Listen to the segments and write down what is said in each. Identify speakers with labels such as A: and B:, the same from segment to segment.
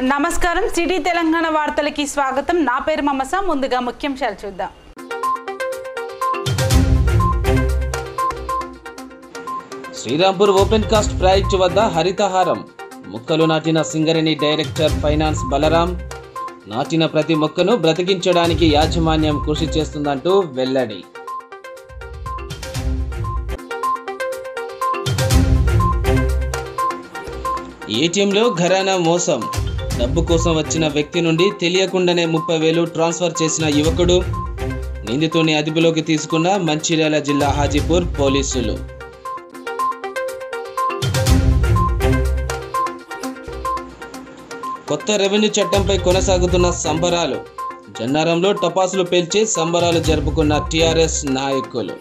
A: నమస్కారం సిటీ తెలంగాణ వార్తలకి స్వాగతం నా పేరు మమస ముందుగా ముఖ్యాంశాలు చూద్దాం
B: శ్రీరాంపూర్ ఓపెన్ కాస్ట్ ప్రాజెక్టు వద్ద హరితహారం మొక్కలు నాటిన సింగరేణి డైరెక్టర్ ఫైనాన్స్ బలరాం నాటిన ప్రతి మొక్కను బ్రతికించడానికి యాజమాన్యం కృషి చేస్తుందంటూ వెల్లడి ఏటీఎంలో ఘరానా మోసం డబ్బు కోసం వచ్చిన వ్యక్తి నుండి తెలియకుండానే ముప్పై వేలు ట్రాన్స్ఫర్ చేసిన యువకుడు నిందితుని అదుపులోకి తీసుకున్న మంచిర్యాల జిల్లా హాజీపూర్ పోలీసులు కొత్త రెవెన్యూ చట్టంపై కొనసాగుతున్న సంబరాలు జన్నారంలో టపాసులు పేల్చి సంబరాలు జరుపుకున్న టిఆర్ఎస్ నాయకులు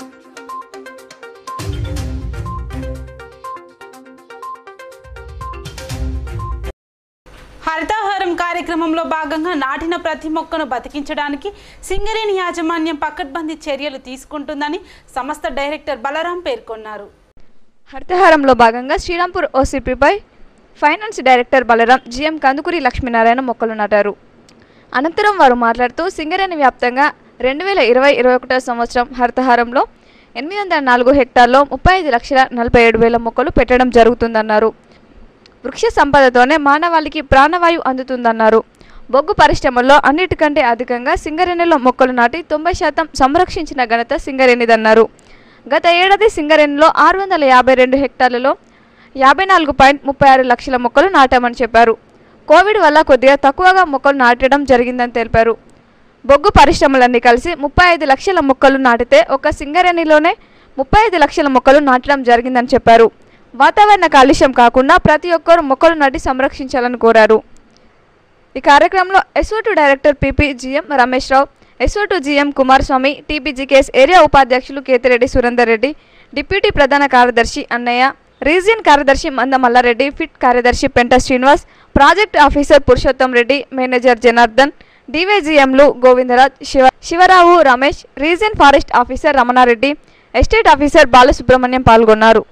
A: హరితహారం కార్యక్రమంలో భాగంగా నాటిన ప్రతి మొక్కను బతికించడానికి సింగరేణి యాజమాన్యం పకడ్బందీ చర్యలు తీసుకుంటుందని సంస్థ డైరెక్టర్ బలరాం పేర్కొన్నారు
C: హరితహారంలో భాగంగా శ్రీరాంపూర్ ఓసీపీపై finance director Balaram GM Kandukuri Lakshminarayana మొక్కలు నాటారు అనంతరం వారు మాట్లాడుతూ సింగరేణి వ్యాప్తంగా రెండు వేల ఇరవై ఇరవై ఒకటో సంవత్సరం హరితహారంలో ఎనిమిది వందల నాలుగు హెక్టార్లో ముప్పై ఐదు లక్షల నలభై ఏడు వేల మొక్కలు పెట్టడం జరుగుతుందన్నారు వృక్ష సంపదతోనే మానవాళికి ప్రాణవాయువు అందుతుందన్నారు బొగ్గు పరిశ్రమల్లో అన్నిటికంటే అధికంగా సింగరేణిలో మొక్కలు నాటి తొంభై శాతం సంరక్షించిన ఘనత సింగరేణిదన్నారు గత ఏడాది సింగరేణిలో ఆరు వందల యాభై రెండు హెక్టార్లలో యాభై నాలుగు పాయింట్ ముప్పై ఆరు లక్షల మొక్కలు నాటామని చెప్పారు కోవిడ్ వల్ల కొద్దిగా తక్కువగా మొక్కలు నాటడం జరిగిందని తెలిపారు బొగ్గు పరిశ్రమలన్నీ కలిసి ముప్పై ఐదు లక్షల మొక్కలు నాటితే ఒక సింగరేణిలోనే ముప్పై ఐదు లక్షల మొక్కలు నాటడం జరిగిందని చెప్పారు వాతావరణ కాలుష్యం కాకుండా ప్రతి ఒక్కరూ మొక్కలు నాటి సంరక్షించాలని కోరారు ఈ కార్యక్రమంలో SO to director PP GM Ramesh Rao SO to GM Kumaraswamy TBGKS area ఉపాధ్యక్షులు కేతిరెడ్డి సురేందర్ రెడ్డి డిప్యూటీ ప్రధాన కార్యదర్శి అన్నయ్య రీజియన్ కార్యదర్శి మంద మల్లారెడ్డి ఫిట్ కార్యదర్శి Penta Srinivas project officer Purushottam Reddy manager Janardhan డివైజీఎంలు Govindaraj Shiva Shivarao Ramesh region forest officer Ramanareddy estate officer Balasubrahmanyam పాల్గొన్నారు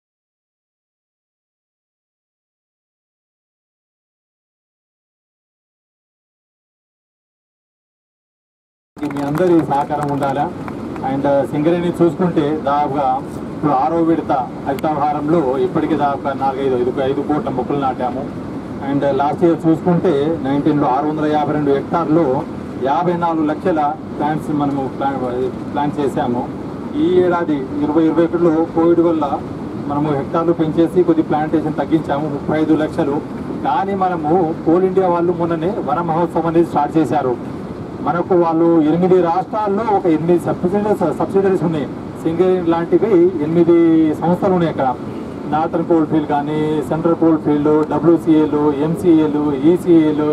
D: మీ అందరి సహకారం ఉండాలా అండ్ సింగరేణి చూసుకుంటే దాదాపుగా ఇప్పుడు ఆరో విడత హరితహారంలో ఇప్పటికీ దాదాపుగా నాలుగైదు ఐదు ఐదు కోట్ల మొక్కలు నాటాము అండ్ లాస్ట్ ఇయర్ చూసుకుంటే నైన్టీన్లో ఆరు వందల యాభై రెండు హెక్టార్లు యాభై నాలుగు లక్షల ప్లాంట్స్ మనము ప్లాన్ ప్లాన్ చేశాము ఈ ఏడాది ఇరవై ఇరవై ఒకటిలో కోవిడ్ వల్ల మనము హెక్టార్లు పెంచేసి కొద్ది ప్లాంటేషన్ తగ్గించాము ముప్పై ఐదు లక్షలు కానీ మనము కోల్ ఇండియా వాళ్ళు మొన్ననే వన మహోత్సవం అనేది స్టార్ట్ చేశారు మనకు వాళ్ళు ఎనిమిది రాష్ట్రాల్లో ఒక ఎనిమిది సబ్సిడరీస్ సబ్సిడరీస్ ఉన్నాయి సింగరేణి లాంటివి ఎనిమిది సంస్థలు ఉన్నాయి అక్కడ నార్థన్ కోల్డ్ ఫీల్డ్ కానీ సెంట్రల్ కోల్డ్ ఫీల్డ్ డబ్ల్యూసిఏలు ఎంసీఏలు ఈసీఏలు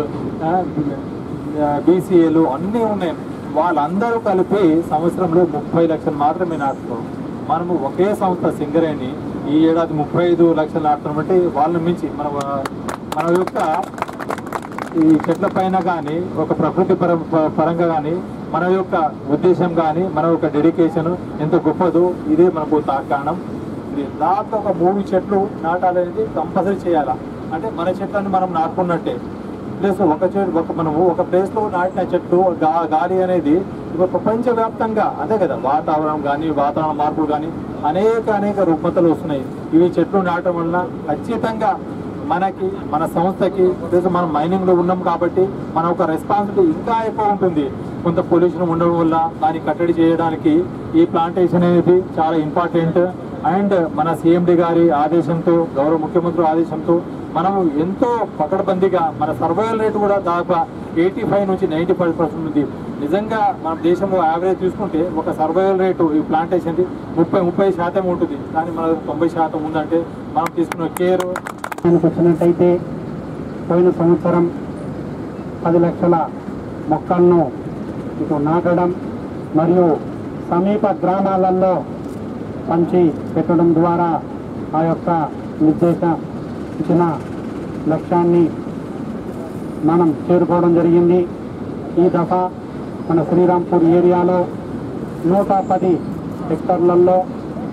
D: బీసీఏలు అన్నీ ఉన్నాయి వాళ్ళందరూ కలిపి సంవత్సరంలో ముప్పై లక్షలు మాత్రమే నాటుకోరు మనము ఒకే సంస్థ సింగరేణి ఈ ఏడాది ముప్పై ఐదు లక్షలు నాటుతున్నాం అంటే వాళ్ళని మించి మన మన యొక్క ఈ చెట్ల పైన కానీ ఒక ప్రకృతి పర ప- పరంగా కానీ మన యొక్క ఉద్దేశం కానీ మన యొక్క డెడికేషన్ ఎంత గొప్పదో ఇదే మనకు తా- కారణం ఇది దాంట్లో ఒక మూడు చెట్లు నాటాలనేది కంపల్సరీ చేయాలా అంటే మన చెట్లను మనం నాటుకున్నట్టే ప్లస్ ఒక చెట్టు ఒక మనము ఒక ప్లేస్లో నాటిన చెట్టు గా- గాలి అనేది ఇప్పుడు ప్రపంచవ్యాప్తంగా అదే కదా వాతావరణం కానీ వాతావరణ మార్పులు కానీ అనేక అనేక రుగ్మతలు వస్తున్నాయి ఇవి చెట్లు నాటడం వలన ఖచ్చితంగా మనకి మన సంస్థకి ప్లస్ మనం మైనింగ్ లో ఉన్నాం కాబట్టి మన ఒక రెస్పాన్సిబిలిటీ ఇంకా ఎక్కువ ఉంటుంది కొంత పొల్యూషన్ ఉండడం వల్ల దాన్ని కట్టడి చేయడానికి ఈ ప్లాంటేషన్ అనేది చాలా ఇంపార్టెంట్ అండ్ మన సిఎండి గారి ఆదేశంతో గౌరవ ముఖ్యమంత్రి ఆదేశంతో మనం ఎంతో పకడ్బందీగా మన సర్వైవల్ రేట్ కూడా దాదాపు ఎయిటీ ఫైవ్ నుంచి నైంటీ ఫైవ్ పర్సెంట్ ఉంది నిజంగా మన దేశంలో యావరేజ్ చూసుకుంటే ఒక సర్వైవల్ రేటు ఈ ప్లాంటేషన్ ముప్పై ముప్పై శాతం ఉంటుంది కానీ మన తొంభై శాతం ఉందంటే మనం తీసుకున్న కేర్
E: విషయానికి వచ్చినట్టయితే పోయిన సంవత్సరం పది లక్షల మొక్కలను ఇటు నాటడం మరియు సమీప గ్రామాలలో పంచి పెట్టడం ద్వారా ఆ యొక్క నిర్దేశించిన లక్ష్యాన్ని మనం చేరుకోవడం జరిగింది ఈ దఫా మన శ్రీరాంపూర్ ఏరియాలో నూట పది హెక్టార్లలో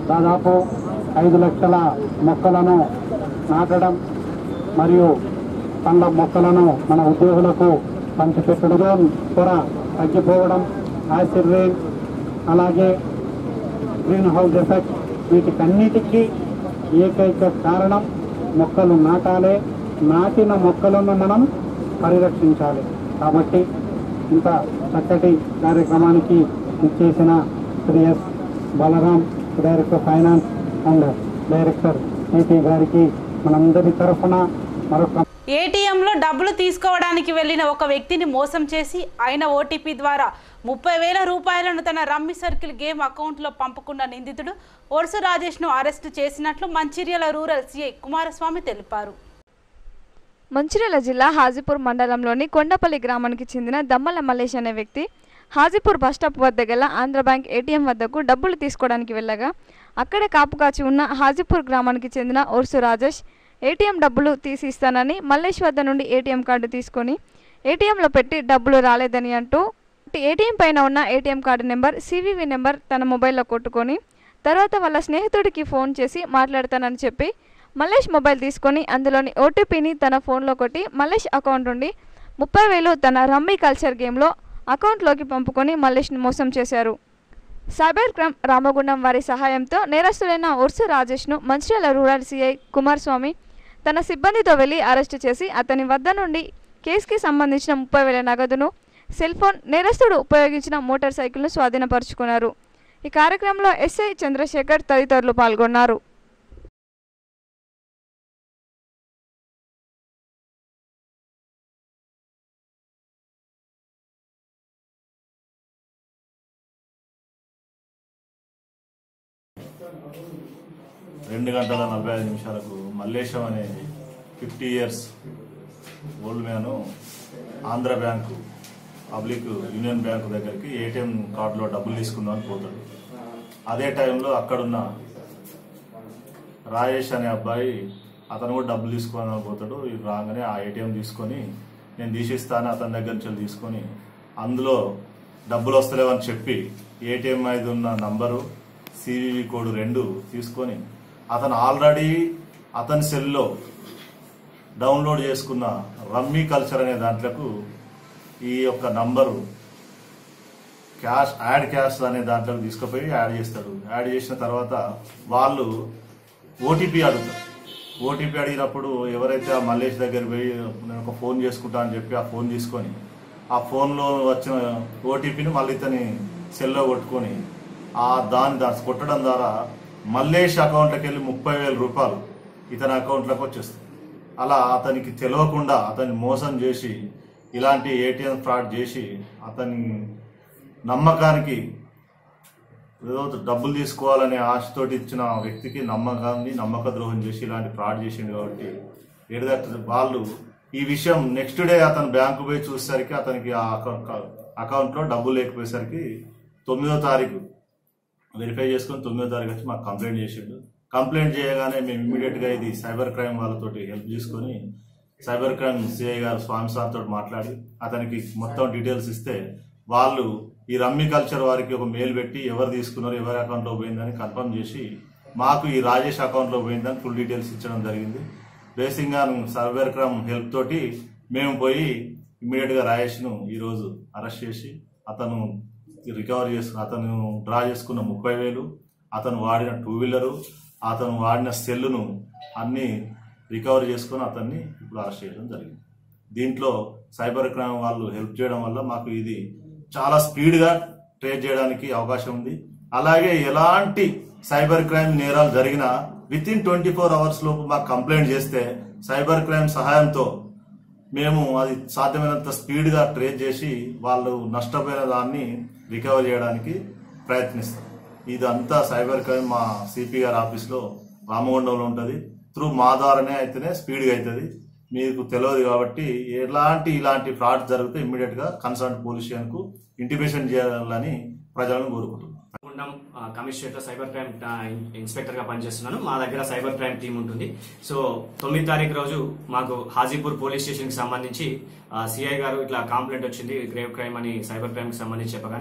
E: దాదాపు ఐదు లక్షల మొక్కలను నాటడం మరియు పండ్ల మొక్కలను మన ఉద్యోగులకు పంచిపెట్టడం త్వర తగ్గిపోవడం యాసిడ్ రెయిన్ అలాగే గ్రీన్ హౌస్ ఎఫెక్ట్ వీటికన్నిటికీ ఏకైక కారణం మొక్కలు నాటాలే నాటిన మొక్కలను మనం పరిరక్షించాలి కాబట్టి ఇంత చక్కటి కార్యక్రమానికి ఇచ్చేసిన Shri S Balaram director finance and director CP గారికి మనందరి తరఫున మరొక
A: ఏటీఎంలో డబ్బులు తీసుకోవడానికి వెళ్లిన ఒక వ్యక్తిని మోసం చేసి ఆయన ఓటీపీ ద్వారా ముప్పై వేల రూపాయలను తన రమ్మి సర్కిల్ గేమ్ అకౌంట్లో పంపుకున్న నిందితుడు ఒరుసు రాజేష్ను అరెస్టు చేసినట్లు మంచిర్యాల రూరల్ సిఐ కుమారస్వామి తెలిపారు
C: మంచిర్యాల జిల్లా హాజీపూర్ మండలంలోని కొండపల్లి గ్రామానికి చెందిన దమ్మల మల్లేష్ అనే వ్యక్తి హాజీపూర్ బస్టాప్ వద్ద గల ఆంధ్ర బ్యాంక్ ఏటీఎం వద్దకు డబ్బులు తీసుకోవడానికి వెళ్ళగా అక్కడే కాపు కాచి ఉన్న హాజీపూర్ గ్రామానికి చెందిన ఓర్సు రాజేష్ ఏటీఎం డబ్బులు తీసి ఇస్తానని మల్లేష్ వద్ద నుండి ఏటీఎం కార్డు తీసుకొని ఏటీఎంలో పెట్టి డబ్బులు రాలేదని అంటూ ఏటీఎం పైన ఉన్న ATM card number CVV number తన మొబైల్లో కొట్టుకొని తర్వాత వాళ్ళ స్నేహితుడికి ఫోన్ చేసి మాట్లాడతానని చెప్పి మల్లేష్ మొబైల్ తీసుకొని అందులోని ఓటీపీని తన ఫోన్లో కొట్టి మల్లేష్ అకౌంట్ నుండి ముప్పై వేలు తన రమ్మీ కల్చర్ గేమ్లో అకౌంట్లోకి పంపుకొని మల్లేష్ని మోసం చేశారు సైబర్ క్రైమ్ రామగుండం వారి సహాయంతో నేరస్తుడైన ఉర్సు రాజేష్ను మంచిర్యాల రూరల్ సిఐ కుమారస్వామి తన సిబ్బందితో వెళ్లి అరెస్టు చేసి అతని వద్ద నుండి కేసుకి సంబంధించిన ముప్పై వేల నగదును సెల్ ఫోన్ నేరస్తుడు ఉపయోగించిన మోటార్ సైకిల్ను స్వాధీనపరుచుకున్నారు ఈ కార్యక్రమంలో ఎస్ఐ చంద్రశేఖర్ తదితరులు పాల్గొన్నారు
F: రెండు గంటల నలభై ఐదు నిమిషాలకు మల్లేశం అనే fifty years old man Andhra bank public union bank దగ్గరికి ఏటీఎం కార్డులో డబ్బులు తీసుకుందామని పోతాడు అదే టైంలో అక్కడున్న రాజేష్ అనే అబ్బాయి అతను కూడా డబ్బులు తీసుకోవాలని పోతాడు ఇది రాగానే ఆ ఏటీఎం తీసుకొని నేను తీసిస్తాను అతని దగ్గర నుంచి వెళ్ళి తీసుకొని అందులో డబ్బులు వస్తలేవని చెప్పి ఏటీఎం మీద ఉన్న నంబరు సివివి కోడ్ రెండు తీసుకొని అతను ఆల్రెడీ అతని సెల్లో డౌన్లోడ్ చేసుకున్న రమ్మీ కల్చర్ అనే దాంట్లకు ఈ యొక్క నంబరు క్యాష్ యాడ్ క్యాష్ అనే దాంట్లో తీసుకుపోయి యాడ్ చేస్తాడు యాడ్ చేసిన తర్వాత వాళ్ళు ఓటీపీ అడుగుతారు ఓటీపీ అడిగినప్పుడు ఎవరైతే ఆ మల్లేష్ దగ్గర పోయి నేను ఒక ఫోన్ చేసుకుంటా అని చెప్పి ఆ ఫోన్ తీసుకొని ఆ ఫోన్లో వచ్చిన ఓటీపీని మళ్ళీ ఇతని సెల్లో కొట్టుకొని ఆ దాని దాని కొట్టడం ద్వారా మల్లేష్ అకౌంట్లోకి వెళ్ళి ముప్పై వేల రూపాయలు ఇతని అకౌంట్లోకి వచ్చేస్తుంది అలా అతనికి తెలియకుండా అతన్ని మోసం చేసి ఇలాంటి ఏటీఎం ఫ్రాడ్ చేసి అతని నమ్మకానికి ఏదో డబ్బులు తీసుకోవాలనే ఆశతోటి ఇచ్చిన వ్యక్తికి నమ్మకాన్ని నమ్మక ద్రోహం చేసి ఇలాంటి ఫ్రాడ్ చేసిండు కాబట్టి ఏడుదట్ వాళ్ళు ఈ విషయం నెక్స్ట్ డే అతను బ్యాంకు పోయి చూసేసరికి అతనికి ఆ అకౌంట్ అకౌంట్లో డబ్బులు లేకపోయేసరికి తొమ్మిదో తారీఖు వెరిఫై చేసుకొని తొమ్మిదో తారీఖు వచ్చి మాకు కంప్లైంట్ చేసిండు కంప్లైంట్ చేయగానే మేము ఇమీడియట్గా ఇది సైబర్ క్రైమ్ వాళ్ళతోటి హెల్ప్ తీసుకొని సైబర్ క్రైమ్ సిఐ గారు స్వామి సార్ తోటి మాట్లాడి అతనికి మొత్తం డీటెయిల్స్ ఇస్తే వాళ్ళు ఈ రమ్మీ కల్చర్ వారికి ఒక మెయిల్ పెట్టి ఎవరు తీసుకున్నారు ఎవరి అకౌంట్లో పోయిందని కన్ఫర్మ్ చేసి మాకు ఈ రాజేష్ అకౌంట్లో పోయిందని ఫుల్ డీటెయిల్స్ ఇచ్చడం జరిగింది బేసిక్గా సైబర్ క్రైమ్ హెల్ప్ తోటి మేము పోయి ఇమీడియట్గా రాజేష్ను ఈరోజు అరెస్ట్ చేసి అతను రికవర్ చేసు అతను డ్రా చేసుకున్న ముప్పై వేలు అతను వాడిన టూ వీలరు అతను వాడిన సెల్లును అన్ని రికవర్ చేసుకొని అతన్ని ఇప్పుడు అరెస్ట్ చేయడం జరిగింది దీంట్లో సైబర్ క్రైమ్ వాళ్ళు హెల్ప్ చేయడం వల్ల మాకు ఇది చాలా స్పీడ్గా ట్రేస్ చేయడానికి అవకాశం ఉంది అలాగే ఎలాంటి సైబర్ క్రైమ్ నేరాలు జరిగినా within twenty four hours లోపు మాకు కంప్లైంట్ చేస్తే సైబర్ క్రైమ్ సహాయంతో మేము అది సాధ్యమైనంత స్పీడ్గా ట్రేస్ చేసి వాళ్ళు నష్టపోయిన దాన్ని రికవర్ చేయడానికి ప్రయత్నిస్తాం ఇదంతా సైబర్ క్రైమ్ మా సిపి గారి ఆఫీస్లో రామగుండంలో ఉంటుంది త్రూ మా ద్వారానే అయితేనే స్పీడ్గా అవుతుంది మీకు తెలియదు కాబట్టి ఎలాంటి ఇలాంటి ఫ్రాడ్ జరిగితే ఇమ్మీడియట్గా కన్సర్న్ పోలీస్ స్టేషన్కు ఇంటిమేషన్ చేయాలని ప్రజలను కోరుకుంటున్నాం
G: గుండం ఆ, కమిషనరేట్ సైబర్ క్రైమ్ ఆ, ఇన్స్పెక్టర్ గా పనిచేస్తున్నాను మా దగ్గర సైబర్ క్రైమ్ టీం ఉంటుంది సో తొమ్మిది తారీఖు రోజు మాకు హాజీపూర్ పోలీస్ స్టేషన్ కి సంబంధించి సిఐ గారు ఇట్లా కంప్లైంట్ వచ్చింది గ్రేవ్ క్రైమ్ అని సైబర్ క్రైమ్ కి సంబంధించి చెప్పగానే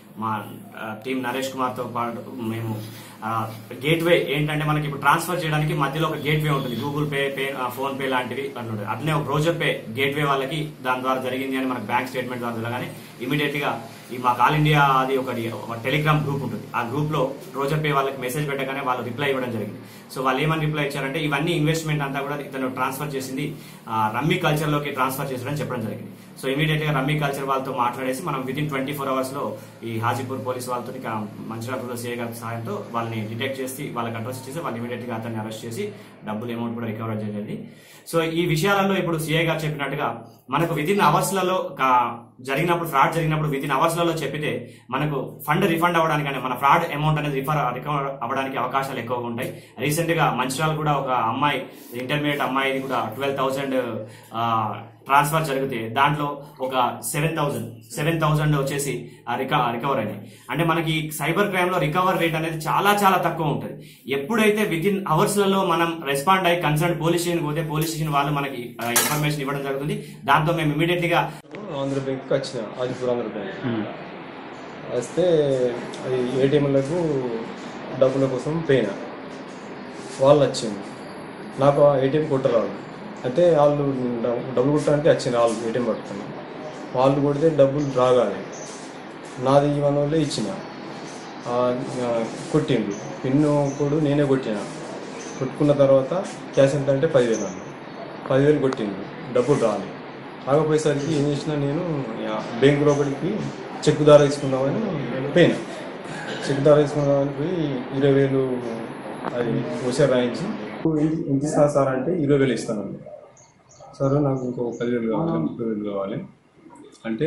G: మా టీం నరేష్ కుమార్తో పాటు మేము గేట్వే ఏంటంటే మనకి ఇప్పుడు ట్రాన్స్ఫర్ చేయడానికి మధ్యలో ఒక గేట్వే ఉంటుంది Google Pay pay PhonePe లాంటివి అట్లుంటుంది అట్లనే ఒక రోజర్ పే గేట్వే వాళ్ళకి దాని ద్వారా జరిగింది అని మనకు బ్యాంక్ స్టేట్మెంట్ ద్వారా తెలియగానే ఇమీడియట్ గా ఈ మాకు ఆల్ ఇండియా అది ఒకటి ఒక టెలిగ్రామ్ గ్రూప్ ఉంటుంది ఆ గ్రూప్ లో రోజర్ పే వాళ్ళకి మెసేజ్ పెట్టగానే వాళ్ళు రిప్లై ఇవ్వడం జరిగింది సో వాళ్ళు ఏమని రిప్లై ఇచ్చారంటే ఇవన్నీ ఇన్వెస్ట్మెంట్ అంతా కూడా ఇతను ట్రాన్స్ఫర్ చేసింది ఆ, రమ్మీ కల్చర్ లోకి ట్రాన్స్ఫర్ చేసాడని చెప్పడం జరిగింది సో ఇమీడియట్ గా రమ్మీ కల్చర్ వాళ్ళతో మాట్లాడేసి మనం within twenty four hours లో ఈ హాజీపూర్ పోలీస్ వాళ్ళతో ఇక మంచిరాపురంలో సీఏ గారి సహాయంతో వాళ్ళని డిటెక్ట్ చేసి వాళ్ళకి అడ్రస్ చేసి వాళ్ళు ఇమీడియట్ గా అతన్ని అరెస్ట్ చేసి డబ్బులు అమౌంట్ కూడా రికవర్ జరిగింది సో ఈ విషయాలలో ఇప్పుడు సీఏ గారు చెప్పినట్టుగా మనకు విత్ ఇన్ అవర్స్ లలో కా- జరిగినప్పుడు ఫ్రాడ్ జరిగినప్పుడు విత్ ఇన్ అవర్స్ లలో చెప్పితే మనకు ఫండ్ రిఫండ్ అవ్వడానికి అంటే మన ఫ్రాడ్ అమౌంట్ అనేది రిఫర్ రికవర్ అవ్వడానికి అవకాశాలు ఎక్కువగా ఉంటాయి రీసెంట్ గా మంచిరాల్ కూడా ఒక అమ్మాయి ఇంటర్మీడియట్ అమ్మాయి కూడా ట్వెల్వ్ థౌసండ్ ట్రాన్స్ఫర్ జరిగితే దాంట్లో ఒక సెవెన్ థౌసండ్ సెవెన్ థౌసండ్ వచ్చేసి రికవర్ అయినాయి అంటే మనకి సైబర్ క్రైమ్ లో రికవర్ రేట్ అనేది చాలా చాలా తక్కువ ఉంటుంది ఎప్పుడైతే విత్ ఇన్ అవర్స్ లలో మనం రెస్పాండ్ అయ్యి కన్సర్న్ పోలీస్ స్టేషన్ పోతే పోలీస్ స్టేషన్ వాళ్ళు మనకి ఇన్ఫర్మేషన్ ఇవ్వడం జరుగుతుంది దాంతో మేము ఇమీడియట్ గా
H: ఆంధ్ర బ్యాంక్కి వచ్చిన ఆదిపూర్ ఆంధ్ర బ్యాంక్ వస్తే అది ఏటీఎంలకు డబ్బుల కోసం పోయినా వాళ్ళు వచ్చింది నాకు ఆ ఏటీఎం కొట్టరాదు అయితే వాళ్ళు డబ్బు- డబ్బులు కొట్టడానికి వచ్చింది వాళ్ళు ఏటీఎం పట్టుకుని వాళ్ళు కొడితే డబ్బులు రాగాలి నాది ఇవన్న వాళ్ళే ఇచ్చిన ఆ, ఆ, కొట్టిండు పిన్ను కూడా నేనే కొట్టిన కొట్టుకున్న తర్వాత క్యాష్ ఎంత అంటే పదివేలు అన్న పదివేలు కొట్టిండు డబ్బులు రాలి రాకపోయేసరికి ఏం చేసిన నేను యా- బ్యాంకు లోపలికి చెక్ ద్వారా తీసుకుందామని పోయినా చెక్ ద్వారా తీసుకుందామని పోయి ఇరవై వేలు అది హుషారు రాయించి ఎంత- ఎంత ఇస్తాను సార్ అంటే ఇరవై వేలు ఇస్తాను సార్ నాకు ఇంకో పదివేలు కావాలి ముప్పై వేలు కావాలి అంటే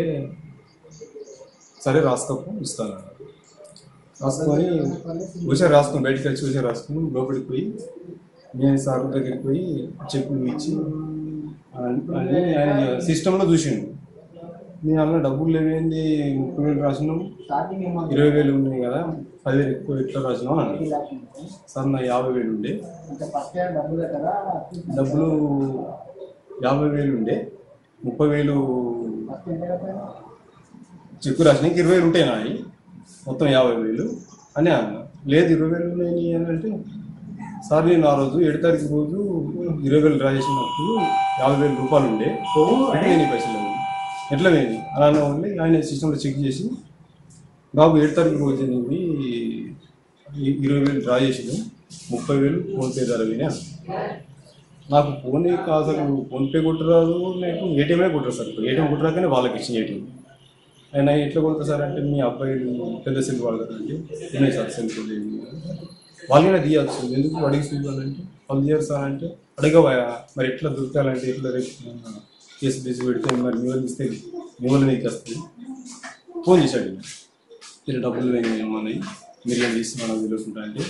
H: సరే రాసుకోకు ఇస్తాను రాసుకొని హుషారు రాసుకొని బయటకు వచ్చి హుషారు రాసుకొని లోపలికి పోయి నేను సార్ దగ్గరికి పోయి చెక్కులు ఇచ్చి అని ఆయన సిస్టంలో చూసిండు నేను అన్న డబ్బులు లేవేంది ముప్పై వేలు రాసినాం ఇరవై వేలు ఉన్నాయి కదా పదివేలు ఎక్కువ ఎట్లా రాసినాం అన్నాడు సార్ నా యాభై వేలు ఉండే డబ్బులు యాభై వేలు ఉండే ముప్పై వేలు చెక్కు రాసినాక ఇరవై వేలు ఉంటాయి నాయి మొత్తం యాభై వేలు అని అన్న లేదు ఇరవై వేలు ఉన్నాయి అని అంటే సార్ నేను ఆ రోజు ఏడు తారీఖు రోజు ఇరవై వేలు డ్రా చేసినప్పుడు యాభై వేల రూపాయలు ఉండే అంటే నేను ఈ పైసలు లేవు. ఎట్లా వేయండి అలా అన్న ఉండి ఆయన సిస్టంలో చెక్ చేసి బాబు ఏడు తారీఖు రోజు నీవి ఈ- ఇరవై వేలు డ్రా చేసిన ముప్పై వేలు ఫోన్పే ద్వారా విని అన్న. నాకు ఫోన్ అసలు ఫోన్పే కొట్టరాదు నాకు ఏటీఎంఏ కొట్టరు సార్ ఏటీఎం కొట్టరాకనే వాళ్ళకి ఇచ్చిన ఏటీఎం ఆయన ఎట్లా కొడతా సార్ అంటే మీ అబ్బాయిలు పెద్ద సెల్ వాడతారు అంటే ఉన్నాయి సార్ సెల్ వాళ్ళని తీయచ్చు ఎందుకు అడిగి చూడాలంటే వాళ్ళు తీయరు సార్ అంటే అడగవా మరి ఎట్లా దొరకాలంటే ఎట్లా రేపు కేసు బేసి పెడితే మరి మీ వాళ్ళు ఇస్తే మీ వాళ్ళు మీకు వస్తుంది ఫోన్ చేశాడు ఈయన. మీరు డబ్బులు వేయమని మీరు ఏం చేస్తున్నా నాకు తెలుసుకుంటా అంటే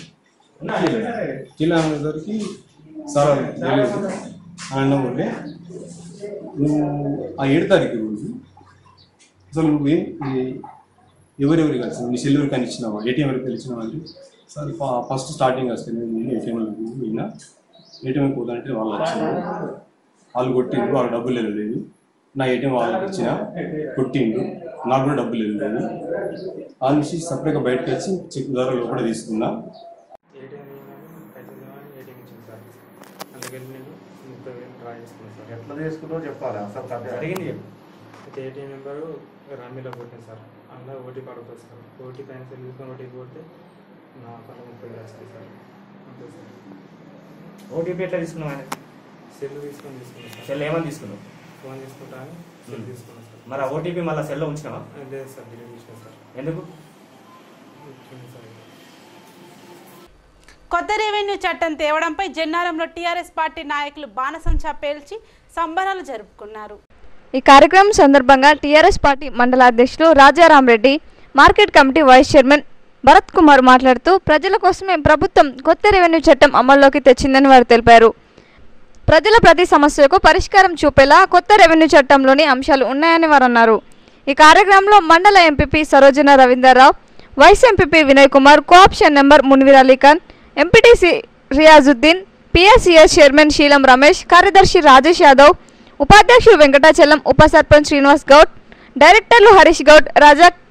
H: ఇలా అనేసరికి సార్ అది తెలియదు అని అన్నప్పుడు నువ్వు ఆ ఏడు తారీఖు రోజు అసలు నువ్వేం ఈ- ఎవరెవరికి కలిసి నీ సెల్ ఎవరికైనా ఇచ్చినావా ఏటీఎం ఎవరికి ఇచ్చినావా అంటే సార్ ఫ- ఫస్ట్ స్టార్టింగ్ వస్తే నేను ఏటీఎంలకు పోయినా ఏటీఎం పోతానంటే వాళ్ళు వచ్చిండ్రు వాళ్ళు కొట్టిండ్రు వాళ్ళు డబ్బులు వెళ్ళలేదు నా ఏటీఎం వాళ్ళకి ఇచ్చిన కొట్టిండ్రు నాకు కూడా డబ్బులు వెళ్ళలేదు వాళ్ళ నుంచి సపరేట్గా బయటకు వచ్చి చెక్ ద్వారా లోపల తీసుకున్నా
I: ఏటీఎం పైసలు ఇవ్వమని ఏటీఎం ఇచ్చింది సార్ అందుకని నేను ముప్పై వేలు డ్రా చేసుకున్నాను సార్
F: ఎట్లా చేసుకుంటావో చెప్పాలి అసలు కథ
G: జరిగింది
I: అయితే ఏటీఎం నెంబరు రామీలో కొట్టింది సార్ అందులో ఓటీపీ అడుగుతుంది సార్ ఓటీపీ ఆయన సెల్ తీసుకొని ఓటీపీ కొడితే నా అకౌంట్లో ముప్పై వేలు వస్తాయి సార్ అంతే సార్
G: ఓటీపీ ఎట్లా తీసుకున్నావు ఆయన
I: సెల్ తీసుకొని తీసుకున్నాను సార్
G: సెల్ ఏమని తీసుకున్నావు
I: ఫోన్ తీసుకుంటా అని సెల్ తీసుకున్నాను సార్
G: మరి ఆ ఓటీపీ మళ్ళీ సెల్లో ఉంచినావా
I: లేదు సార్ డిలీట్ చేసిన సార్
G: ఎందుకు
I: ఇచ్చింది సార్ ఇది.
A: కొత్త రెవెన్యూ చట్టం తేవడంపై జన్నారంలో టీఆర్ఎస్ పార్టీ నాయకులు బాణసంచా పేల్చి సంబరాలు జరుపుకున్నారు
C: ఈ కార్యక్రమం సందర్భంగా టీఆర్ఎస్ పార్టీ మండల అధ్యక్షులు Rajaram Reddy market committee vice chairman Bharat Kumar మాట్లాడుతూ ప్రజల కోసమే ప్రభుత్వం కొత్త రెవెన్యూ చట్టం అమల్లోకి తెచ్చిందని వారు తెలిపారు ప్రజల ప్రతి సమస్యకు పరిష్కారం చూపేలా కొత్త రెవెన్యూ చట్టంలోని అంశాలు ఉన్నాయని వారు అన్నారు ఈ కార్యక్రమంలో మండల MPP Sarojana Ravinderrao vice MPP Vinay Kumar co-option member Munveer Alikhan MPTC Riyazuddin PSCS chairman Sheelam Ramesh కార్యదర్శి రాజేష్ యాదవ్ ఉపాధ్యక్షుడు వెంకటాచలం ఉప సర్పంచ్ శ్రీనివాస్ గౌడ్ డైరెక్టర్లు హరీష్ గౌడ్ రాజా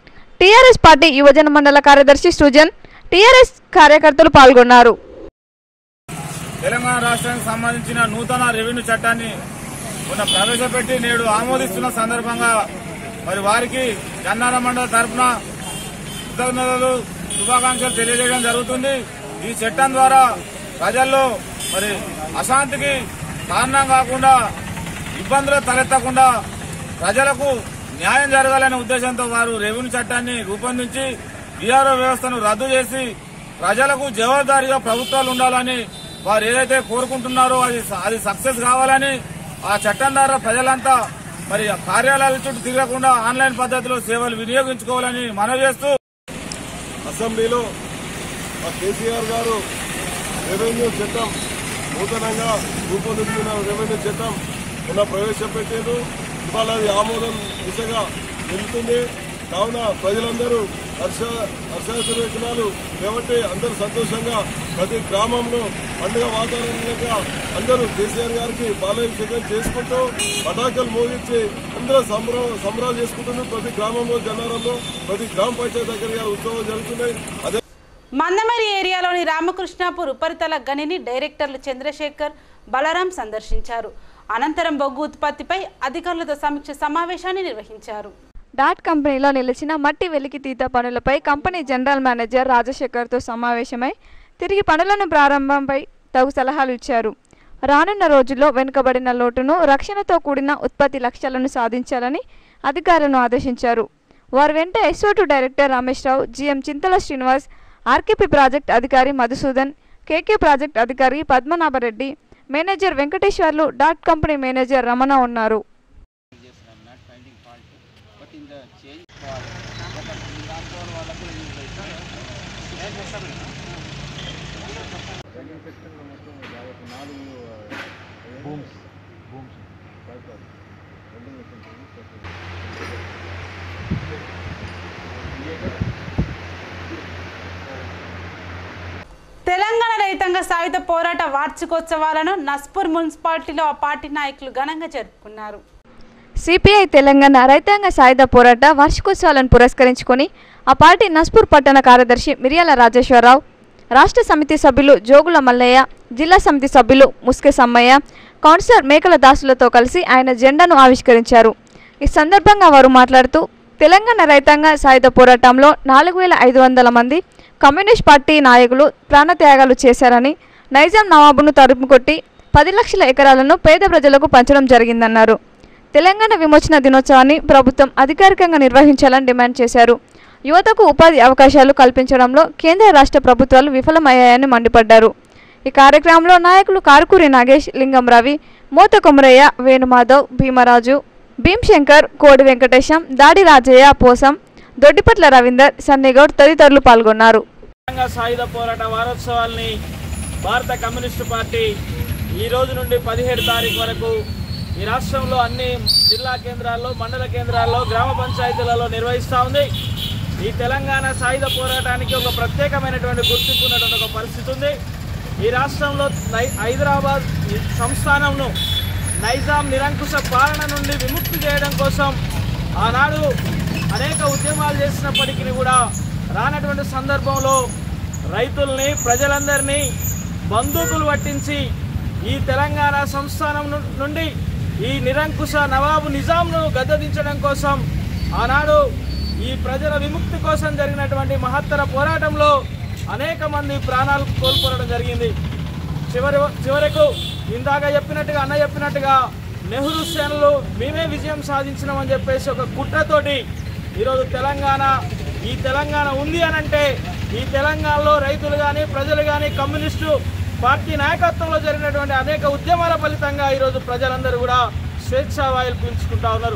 C: టీఆర్ఎస్ పార్టీ యువజన మండల కార్యదర్శి సృజన్ టీఆర్ఎస్ కార్యకర్తలు పాల్గొన్నారు
J: తెలంగాణ రాష్ట్రానికి సంబంధించిన నూతన రెవెన్యూ చట్టాన్ని మొన్న ప్రవేశపెట్టి నేడు ఆమోదిస్తున్న సందర్భంగా మరి వారికి జన్నార మండల తరఫున కృతజ్ఞతలు శుభాకాంక్షలు తెలియజేయడం జరుగుతుంది ఈ చట్టం ద్వారా ప్రజల్లో మరి అశాంతికి కారణం కాకుండా ఇబ్బందులు తలెత్తకుండా ప్రజలకు న్యాయం జరగాలనే ఉద్దేశంతో వారు రెవెన్యూ చట్టాన్ని రూపొందించి బీఆర్ఓ వ్యవస్థను రద్దు చేసి ప్రజలకు జవాబుదారీగా ప్రభుత్వాలు ఉండాలని వారు ఏదైతే కోరుకుంటున్నారో అది అది సక్సెస్ కావాలని ఆ చట్టం ద్వారా ప్రజలంతా మరి కార్యాలయాల చుట్టూ తిరగకుండా ఆన్లైన్ పద్ధతిలో సేవలు వినియోగించుకోవాలని మనవి చేస్తూ
K: అసెంబ్లీలో మా కేసీఆర్ గారు రెవెన్యూ చట్టం నూతనంగా రూపొందించిన రెవెన్యూ చట్టం మొన్న ప్రవేశపెట్టారు ఇవాళ అది ఆమోదం దిశగా వెళ్తుంది కావున ప్రజలందరూ హర్ష హర్షాసనాలు కాబట్టి అందరూ సంతోషంగా ప్రతి గ్రామంలో పండుగ వాతావరణంగా అందరూ కేసీఆర్ గారికి బాలభిషేకం చేసుకుంటూ పటాకులు మోగించి అందరూ సంబరం సంబరాలు చేసుకుంటున్నారు ప్రతి గ్రామంలో జనారంలో ప్రతి గ్రామ పంచాయతీ దగ్గర ఉత్సవాలు జరుగుతున్నాయి అదే
A: మందమరి ఏరియాలోని రామకృష్ణాపూర్ ఉపరితల గనిని డైరెక్టర్లు చంద్రశేఖర్ బలరాం సందర్శించారు అనంతరం బొగ్గు ఉత్పత్తిపై అధికారులతో సమీక్ష సమావేశాన్ని నిర్వహించారు
C: డాట్ కంపెనీలో నిలిచిన మట్టి వెలికితీత పనులపై కంపెనీ జనరల్ మేనేజర్ రాజశేఖర్తో సమావేశమై తిరిగి పనులను ప్రారంభంపై తగు సలహాలు ఇచ్చారు రానున్న రోజుల్లో వెనుకబడిన లోటును రక్షణతో కూడిన ఉత్పత్తి లక్ష్యాలను సాధించాలని అధికారులను ఆదేశించారు వారి వెంట SO to director Ramesh Rao GM Chintala Srinivas RKP project అధికారి మధుసూదన్ కేకే ప్రాజెక్ట్ అధికారి Padmanabhareddy manager Venkateswarlu dot company manager Ramana ఉన్నారు
A: తెలంగాణ రైతాంగ సాయుధ పోరాట వార్షికోత్సవాలను నస్పూర్ మున్సిపాలిటీలో ఆ పార్టీ నాయకులు ఘనంగా జరుపుకున్నారు
C: సిపిఐ తెలంగాణ రైతాంగ సాయుధ పోరాట వార్షికోత్సవాలను పురస్కరించుకొని ఆ పార్టీ నస్పూర్ పట్టణ కార్యదర్శి మిరియాల రాజేశ్వరరావు రాష్ట్ర సమితి సభ్యులు జోగుల మల్లయ్య జిల్లా సమితి సభ్యులు ముస్కె సమ్మయ్య కౌన్సిలర్ మేకల దాసులతో కలిసి ఆయన జెండాను ఆవిష్కరించారు ఈ సందర్భంగా వారు మాట్లాడుతూ తెలంగాణ రైతాంగ సాయుధ పోరాటంలో నాలుగు వేల ఐదు వందల మంది కమ్యూనిస్ట్ పార్టీ నాయకులు ప్రాణత్యాగాలు చేశారని నైజాం నవాబును తరుముకొట్టి పది లక్షల ఎకరాలను పేద ప్రజలకు పంచడం జరిగిందన్నారు తెలంగాణ విమోచన దినోత్సవాన్ని ప్రభుత్వం అధికారికంగా నిర్వహించాలని డిమాండ్ చేశారు యువతకు ఉపాధి అవకాశాలు కల్పించడంలో కేంద్ర రాష్ట్ర ప్రభుత్వాలు విఫలమయ్యాయని మండిపడ్డారు ఈ కార్యక్రమంలో నాయకులు కారుకూరి నాగేష్ లింగం రవి మోత కొమరయ్య వేణుమాధవ్ భీమరాజు భీమ్శంకర్ కోడి వెంకటేశం దాడి రాజయ్య పోసం దొడ్డిపట్ల రవీందర్ సన్నిగౌడ్ తదితరులు పాల్గొన్నారు
L: తెలంగాణ సాయుధ పోరాట వారోత్సవాల్ని భారత కమ్యూనిస్టు పార్టీ ఈ రోజు నుండి పదిహేడు తారీఖు వరకు ఈ రాష్ట్రంలో అన్ని జిల్లా కేంద్రాల్లో మండల కేంద్రాల్లో గ్రామ పంచాయతీలలో నిర్వహిస్తూ ఉంది ఈ తెలంగాణ సాయుధ పోరాటానికి ఒక ప్రత్యేకమైనటువంటి గుర్తింపు ఉన్నటువంటి ఒక పరిస్థితి ఉంది ఈ రాష్ట్రంలో నై- హైదరాబాద్ ఈ సంస్థానంను నైజాం నిరంకుశ పాలన నుండి విముక్తి చేయడం కోసం ఆనాడు అనేక ఉద్యమాలు చేసినప్పటికీ కూడా రానటువంటి సందర్భంలో రైతుల్ని ప్రజలందరినీ బందూకులు పట్టించి ఈ తెలంగాణ సంస్థానం ను- నుండి ఈ నిరంకుశ నవాబు నిజాంను గద్దదించడం కోసం ఆనాడు ఈ ప్రజల విముక్తి కోసం జరిగినటువంటి మహత్తర పోరాటంలో అనేక మంది ప్రాణాలు కోల్పోవడం జరిగింది చివరి చివరకు ఇందాక చెప్పినట్టుగా అన్న చెప్పినట్టుగా నెహ్రూ సేనలు మేమే విజయం సాధించినామని చెప్పేసి ఒక కుట్రతోటి ఈరోజు తెలంగాణ ఈ తెలంగాణ ఉంది అని అంటే ఈ తెలంగాణలో రైతులు కానీ ప్రజలు కానీ కమ్యూనిస్టు పార్టీ నాయకత్వంలో జరిగినటువంటి అనేక ఉద్యమాల ఫలితంగా ఈరోజు ప్రజలందరూ కూడా స్వేచ్ఛా వాయులు పీల్చుకుంటా ఉన్నారు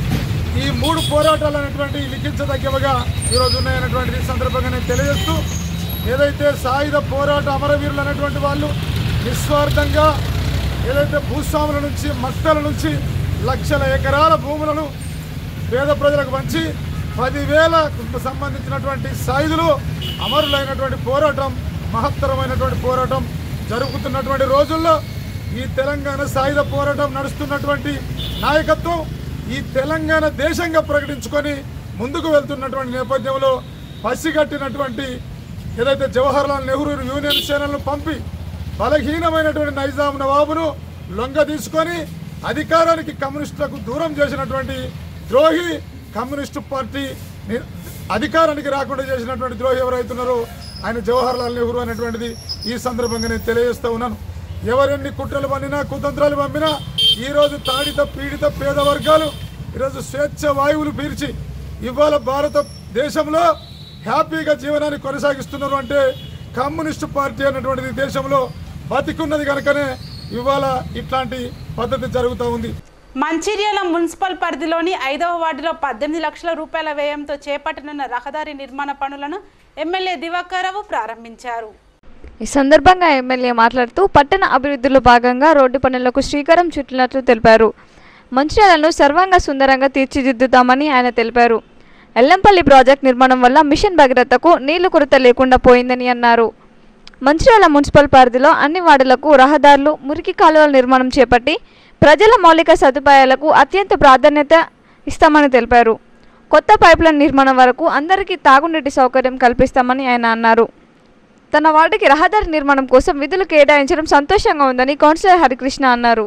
M: ఈ మూడు పోరాటాలు అనేటువంటి లిఖించదగ్గవగా ఈరోజు ఉన్నాయన్నటువంటి సందర్భంగా నేను తెలియజేస్తూ ఏదైతే సాయుధ పోరాట అమరవీరులు అనేటువంటి వాళ్ళు నిస్వార్థంగా ఏదైతే భూస్వాముల నుంచి మత్తల నుంచి లక్షల ఎకరాల భూములను పేద ప్రజలకు పంచి పదివేల సంబంధించినటువంటి సాయుధులు అమరులైనటువంటి పోరాటం మహత్తరమైనటువంటి పోరాటం జరుగుతున్నటువంటి రోజుల్లో ఈ తెలంగాణ సాయుధ పోరాటం నడుస్తున్నటువంటి నాయకత్వం ఈ తెలంగాణ దేశంగా ప్రకటించుకొని ముందుకు వెళ్తున్నటువంటి నేపథ్యంలో పసిగట్టినటువంటి ఏదైతే జవహర్లాల్ నెహ్రూ యూనియన్ సేనలను పంపి బలహీనమైనటువంటి నైజాం నవాబును లొంగ తీసుకొని అధికారానికి కమ్యూనిస్టులకు దూరం చేసినటువంటి ద్రోహి కమ్యూనిస్టు పార్టీ ని- అధికారానికి రాకుండా చేసినటువంటి ద్రోహి ఎవరైతున్నారో ఆయన జవహర్లాల్ నెహ్రూ అనేటువంటిది ఈ సందర్భంగా నేను తెలియజేస్తూ ఉన్నాను ఎవరెన్ని కుట్రలు పండినా కుతంత్రాలు పంపినా ఈరోజు తాడిత పీడిత పేద వర్గాలు ఈరోజు స్వేచ్ఛ వాయువులు పీల్చి ఇవాళ భారతదేశంలో హ్యాపీగా జీవనాన్ని కొనసాగిస్తున్నారు అంటే కమ్యూనిస్టు పార్టీ అన్నటువంటిది దేశంలో బతికున్నది కనుకనే ఇవాళ ఇట్లాంటి పద్ధతి జరుగుతూ ఉంది
A: మంచిర్యాల మున్సిపల్ పరిధిలోని ఐదవ వార్డులో పద్దెనిమిది లక్షల రూపాయల వ్యయంతో చేపట్టనున్న రహదారి నిర్మాణ పనులను ఎమ్మెల్యే దివాకర్రావు ప్రారంభించారు
C: ఈ సందర్భంగా ఎమ్మెల్యే మాట్లాడుతూ పట్టణ అభివృద్ధిలో భాగంగా రోడ్డు పనులకు శ్రీకారం చుట్టినట్లు తెలిపారు మంచిర్యాలను సర్వాంగ సుందరంగా తీర్చిదిద్దుతామని ఆయన తెలిపారు ఎల్లంపల్లి ప్రాజెక్ట్ నిర్మాణం వల్ల మిషన్ భగీరథకు నీళ్లు కొరత లేకుండా పోయిందని అన్నారు మంచిర్యాల మున్సిపల్ పరిధిలో అన్ని వార్డులకు రహదారులు మురికి కాలువల నిర్మాణం చేపట్టి ప్రజల మౌలిక సదుపాయాలకు అత్యంత ప్రాధాన్యత ఇస్తామని తెలిపారు కొత్త పైప్లైన్ నిర్మాణం వరకు అందరికీ తాగునీటి సౌకర్యం కల్పిస్తామని ఆయన అన్నారు తన వార్డుకి రహదారి నిర్మాణం కోసం విధులు కేటాయించడం సంతోషంగా ఉందని కౌన్సిలర్ హరికృష్ణ అన్నారు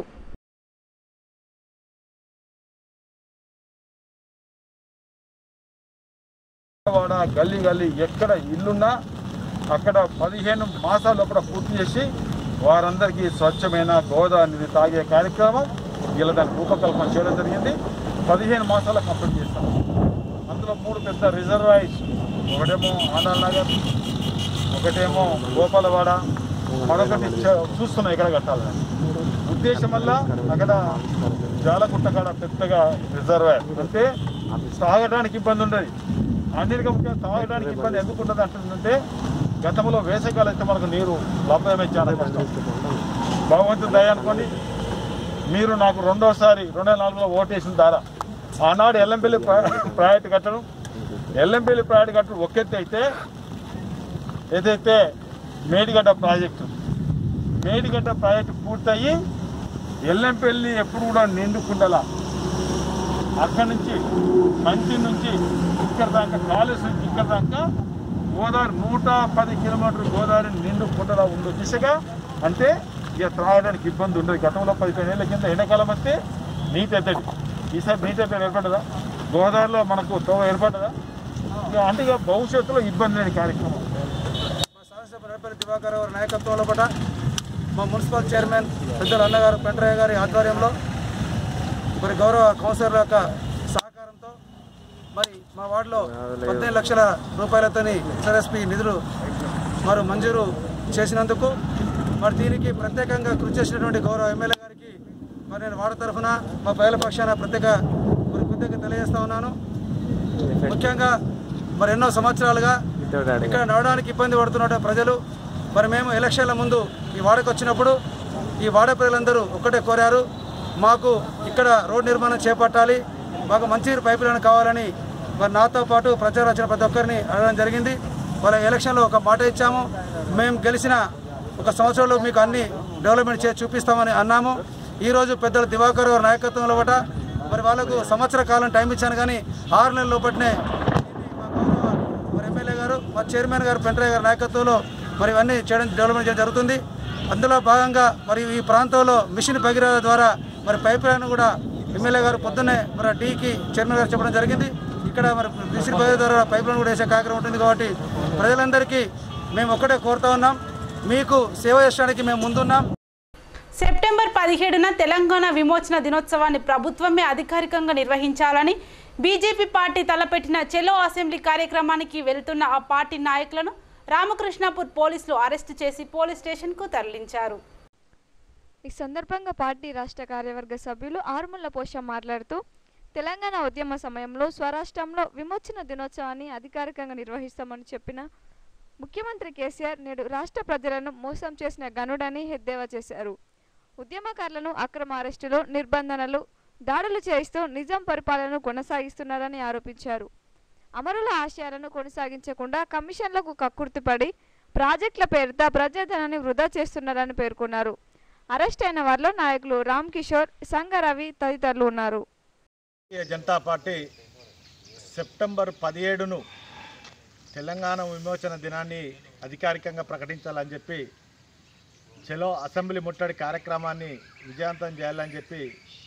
N: వాడ గల్లీ గల్లీ ఎక్కడ ఇల్లున్నా అక్కడ పదిహేను మాసాల లోపల పూర్తి చేసి వారందరికీ స్వచ్ఛమైన గోదావరి తాగే కార్యక్రమం ఇలా దాని రూపకల్పన చేయడం జరిగింది పదిహేను మాసాల కంప్లీట్ చేస్తాం అందులో మూడు పెద్ద రిజర్వాయర్స్ ఒకటేమో ఆండాల్ నగర్ ఒకటేమో గోపాలవాడ మరొకటి చ- చూస్తున్నాం ఎక్కడ కట్టాలని ఉద్దేశం వల్ల అక్కడ జాలగుట్ట కాడ పెద్దగా రిజర్వాయర్ అంటే తాగడానికి ఇబ్బంది ఉండదు అన్నిటికీ ముఖ్యంగా తాగడానికి ఇబ్బంది ఎందుకు ఉంటుంది అంటుందంటే గతంలో వేసవికాలం అయితే మనకు నీరు లభ్యమే చాలా కష్టం భగవంతుడు దయ అనుకోండి మీరు నాకు రెండోసారి రెండు వేల నాలుగులో ఓటేసిన ద్వారా ఆనాడు ఎల్లంపల్లి ప్రాజెక్ట్ కట్టడం ఎల్లంపల్లి ప్రాజెక్ట్ కట్టడం ఒక ఎత్తు అయితే ఏదైతే మేడిగడ్డ ప్రాజెక్టు మేడిగడ్డ ప్రాజెక్టు పూర్తయి ఎల్లంపల్లి ఎప్పుడు కూడా నిండుకుండలా అక్కడి నుంచి మంచి నుంచి ఇక్కడ దాకా కాలేజ్ నుంచి ఇక్కడ దాకా గోదావరి నూట పది కిలోమీటర్ గోదావరి నిండు కుండలా ఉండు దిశగా అంటే ఇక త్రాగడానికి ఇబ్బంది ఉండదు గతంలో పదిహేను ఏళ్ళ కింద ఎండాకాలం వస్తే నీటి ఎద్దడి ఈసారి నీటి ఎద్దడి ఏర్పడదా గోదావరిలో మనకు తోవ ఏర్పడదా ఇక అంటే ఇక భవిష్యత్తులో ఇబ్బంది లేని కార్యక్రమం
O: శాసనసభ రేపల్లి దివాకర్ గారి నాయకత్వంలో కూడా మా మున్సిపల్ చైర్మన్ పెద్దలు అన్నగారు పెంటరయ్య గారి ఆధ్వర్యంలో మరి గౌరవ కౌన్సిలర్ యొక్క సహకారంతో మరి మా వార్డులో పద్దెనిమిది లక్షల రూపాయలతోని ఎస్ఆర్ఎస్పి నిధులు మరి మంజూరు చేసినందుకు మరి దీనికి ప్రత్యేకంగా కృషి చేసినటువంటి గౌరవ ఎమ్మెల్యే గారికి మరి నేను వార్డు తరఫున మా ప్రజల పక్షాన ప్రత్యేక మరి కృతజ్ఞత తెలియజేస్తా ఉన్నాను ముఖ్యంగా మరి ఎన్నో సంవత్సరాలుగా ఇక్కడ నడవడానికి ఇబ్బంది పడుతున్న ప్రజలు మరి మేము ఎలక్షన్ల ముందు ఈ వాడకు వచ్చినప్పుడు ఈ వాడ ప్రజలందరూ ఒక్కటే కోరారు మాకు ఇక్కడ రోడ్ నిర్మాణం చేపట్టాలి మాకు మంచి పైప్ లైన్ కావాలని మరి నాతో పాటు ప్రచారం వచ్చిన ప్రతి ఒక్కరిని అడగడం జరిగింది వాళ్ళ ఎలక్షన్లో ఒక మాట ఇచ్చాము మేము గెలిచిన ఒక సంవత్సరంలో మీకు అన్ని డెవలప్మెంట్ చేసి చూపిస్తామని అన్నాము ఈరోజు పెద్దల దివాకర్ గారి నాయకత్వంలో ఒకట మరి వాళ్ళకు సంవత్సర కాలం టైం ఇచ్చాను కానీ ఆరు నెలల లోపట్నే మరి ఎమ్మెల్యే గారు మా చైర్మన్ గారు పెంటరయ్య గారి నాయకత్వంలో మరి ఇవన్నీ చేయడం డెవలప్మెంట్ చేయడం జరుగుతుంది అందులో భాగంగా మరి ఈ ప్రాంతంలో మిషన్ భగీరథ ద్వారా మరి పైప్ లైన్ కూడా ఎమ్మెల్యే గారు పొద్దున్నే మరి డీకి చైర్మన్ గారు చెప్పడం జరిగింది ఇక్కడ మరి మిషన్ భగీరథ ద్వారా పైప్ లైన్ కూడా వేసే కార్యక్రమం ఉంటుంది కాబట్టి ప్రజలందరికీ మేము ఒక్కటే కోరుతా ఉన్నాం మీకు సేవ చేయడానికి మేము ముందున్నాం
A: సెప్టెంబర్ పదిహేడున తెలంగాణ విమోచన దినోత్సవాన్ని ప్రభుత్వమే అధికారికంగా నిర్వహించాలని బీజేపీ పార్టీ తలపెట్టిన చెలో అసెంబ్లీ కార్యక్రమానికి వెళ్తున్న ఆ పార్టీ నాయకులను రామకృష్ణాపూర్ పోలీసులు అరెస్టు చేసి పోలీస్ స్టేషన్కు తరలించారు
C: ఈ సందర్భంగా పార్టీ రాష్ట్ర కార్యవర్గ సభ్యులు ఆరుముల్ల పోష మాట్లాడుతూ తెలంగాణ ఉద్యమ సమయంలో స్వరాష్ట్రంలో విమోచన దినోత్సవాన్ని అధికారికంగా నిర్వహిస్తామని చెప్పిన ముఖ్యమంత్రి కేసీఆర్ నేడు రాష్ట్ర ప్రజలను మోసం చేసిన గనుడని ఎద్దేవా చేశారు ఉద్యమకారులను అక్రమ అరెస్టులు నిర్బంధనలు దాడులు చేయిస్తూ నిజాం పరిపాలనను కొనసాగిస్తున్నారని ఆరోపించారు అమరుల ఆశయాలను కొనసాగించకుండా కమిషన్లకు కక్కుర్తిపడి ప్రాజెక్టుల పేరిట ప్రజాధనాన్ని వృధా చేస్తున్నారని పేర్కొన్నారు అరెస్ట్ అయిన వారిలో నాయకులు రామ్ కిషోర్ సంగరవి తదితరులు ఉన్నారు
P: భారతీయ జనతా పార్టీ సెప్టెంబర్ పదిహేడును తెలంగాణ విమోచన దినాన్ని అధికారికంగా ప్రకటించాలని చెప్పి చలో అసెంబ్లీ ముట్టడి కార్యక్రమాన్ని విజయవంతం చేయాలని చెప్పి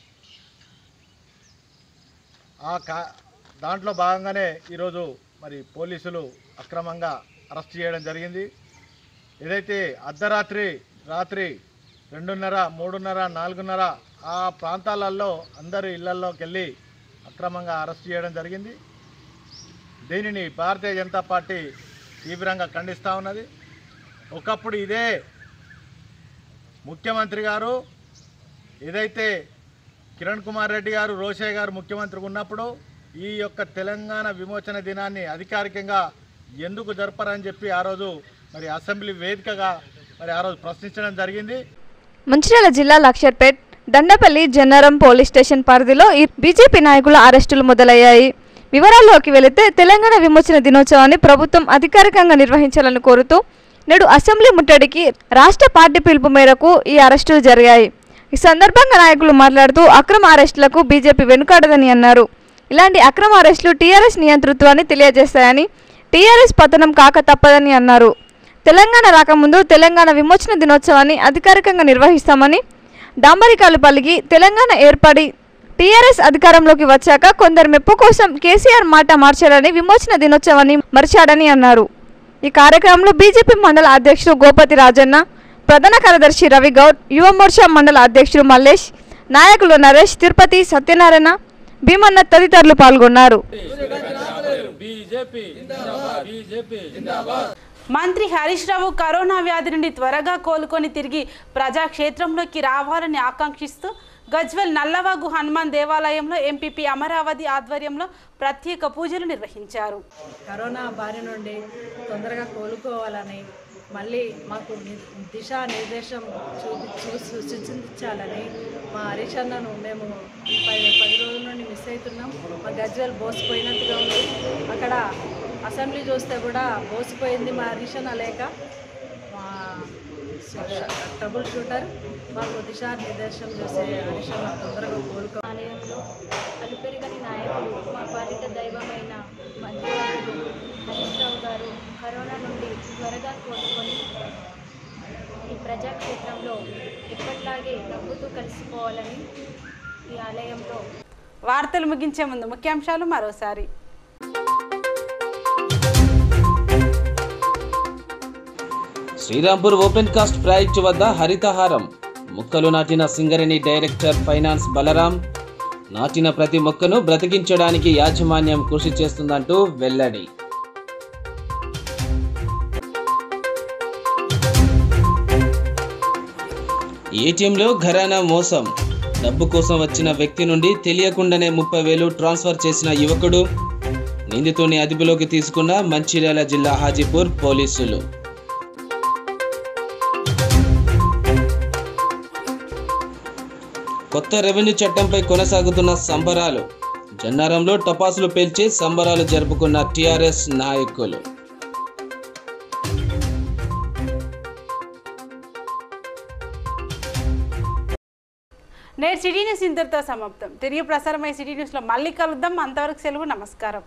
P: ఆ కా దాంట్లో భాగంగానే ఈరోజు మరి పోలీసులు అక్రమంగా అరెస్ట్ చేయడం జరిగింది ఏదైతే అర్ధరాత్రి రాత్రి రెండున్నర మూడున్నర నాలుగున్నర ఆ ప్రాంతాలలో అందరూ ఇళ్లలోకి వెళ్ళి అక్రమంగా అరెస్ట్ చేయడం జరిగింది దీనిని భారతీయ జనతా పార్టీ తీవ్రంగా ఖండిస్తూ ఉన్నది ఒకప్పుడు ఇదే ముఖ్యమంత్రి గారు ఏదైతే కిరణ్ కుమార్ రెడ్డి గారు రోషయ్య గారు ముఖ్యమంత్రిగా ఉన్నప్పుడు ఈ యొక్క తెలంగాణ విమోచన దినాన్ని అధికారికంగా ఎందుకు జరపరని చెప్పి ఆ రోజు మరి అసెంబ్లీ వేదికగా మరి ఆ రోజు ప్రశ్నించడం జరిగింది
C: మంచిర్యాల జిల్లా లక్షర్పేట్ దండపల్లి జన్నారం పోలీస్ స్టేషన్ పరిధిలో ఈ బీజేపీ నాయకుల అరెస్టులు మొదలయ్యాయి వివరాల్లోకి వెళితే తెలంగాణ విమోచన దినోత్సవాన్ని ప్రభుత్వం అధికారికంగా నిర్వహించాలని కోరుతూ నేడు అసెంబ్లీ ముట్టడికి రాష్ట్ర పార్టీ పిలుపు మేరకు ఈ అరెస్టులు జరిగాయి ఈ సందర్భంగా నాయకులు మాట్లాడుతూ అక్రమ అరెస్టులకు బీజేపీ వెనుకాడదని అన్నారు ఇలాంటి అక్రమ అరెస్టులు టీఆర్ఎస్ నియంతృత్వాన్ని తెలియజేస్తాయని టీఆర్ఎస్ పతనం కాక తప్పదని అన్నారు తెలంగాణ రాకముందు తెలంగాణ విమోచన దినోత్సవాన్ని అధికారికంగా నిర్వహిస్తామని డాంబరికాలు పలికి తెలంగాణ ఏర్పడి టీఆర్ఎస్ అధికారంలోకి వచ్చాక కొందరు మెప్పు కోసం కేసీఆర్ మాట మార్చారని విమోచన దినోత్సవాన్ని మరిచాడని అన్నారు ఈ కార్యక్రమంలో బీజేపీ మండల అధ్యక్షుడు గోపతి రాజన్న ప్రధాన కార్యదర్శి రవి గౌడ్ యువ మోర్చా మండల అధ్యక్షుడు మల్లేష్ నాయకులు నరేష్ తిరుపతి సత్యనారాయణ భీమన్న తదితరులు పాల్గొన్నారు
A: మంత్రి హరీష్ రావు కరోనా వ్యాధి నుండి త్వరగా కోలుకొని తిరిగి ప్రజాక్షేత్రంలోకి రావాలని ఆకాంక్షిస్తూ గజ్వెల్ నల్లవాగు హనుమాన్ దేవాలయంలో ఎంపీపీ అమరావతి ఆధ్వర్యంలో ప్రత్యేక పూజలు నిర్వహించారు
Q: కరోనా బారి నుండి తొందరగా కోలుకోవాలని మళ్ళీ మాకు ని- దిశా నిర్దేశం చూపి చూ సూచించాలని మా హరీష్ అన్నను మేము ఈ పది పది రోజుల నుండి మిస్ అవుతున్నాం మా గజ్వెల్ బోసిపోయినట్టుగా ఉంది అక్కడ అసెంబ్లీ చూస్తే కూడా బోసిపోయింది మా హరీష్ అన్న లేక మా ట్రబుల్ షూటర్ మాకు దిశా నిర్దేశం చేసే హరీష్ అన్న తొందరగా కోలుకో
R: ఆలయంలో అలుపెరగని నాయకులు మా పాలిట దైవమైన మంత్రివర్యులు హరీష్ రావు గారు కరోనా నుండి త్వరగా కోలుకొని ఈ ప్రజాక్షేత్రంలో ఎప్పట్లాగే నవ్వుతూ కలిసిపోవాలని ఈ ఆలయంలో
A: వార్తలు ముగించే ముందు ముఖ్యాంశాలు మరోసారి
B: శ్రీరాంపూర్ ఓపెన్ కాస్ట్ ప్రాజెక్టు వద్ద హరితహారం మొక్కలు నాటిన సింగరేణి డైరెక్టర్ ఫైనాన్స్ బలరాం నాటిన ప్రతి మొక్కను బ్రతికించడానికి యాజమాన్యం కృషి చేస్తుందంటూ వెల్లడి ఏటీఎంలో ఘరానా మోసం డబ్బు కోసం వచ్చిన వ్యక్తి నుండి తెలియకుండానే ముప్పై వేలు ట్రాన్స్ఫర్ చేసిన యువకుడు నిందితుడిని అదుపులోకి తీసుకున్న మంచిర్యాల జిల్లా హాజీపూర్ పోలీసులు కొత్త రెవెన్యూ చట్టంపై కొనసాగుతున్న సంబరాలు జన్నారంలో టపాసులు పేల్చి సంబరాలు జరుపుకున్న టీఆర్ఎస్ నాయకులు
A: నేడు సిటీ న్యూస్ ఇంతటితో సమాప్తం తిరిగి ప్రసారమయ్యే సిటీ న్యూస్లో మళ్ళీ కలుద్దాం అంతవరకు సెలవు నమస్కారం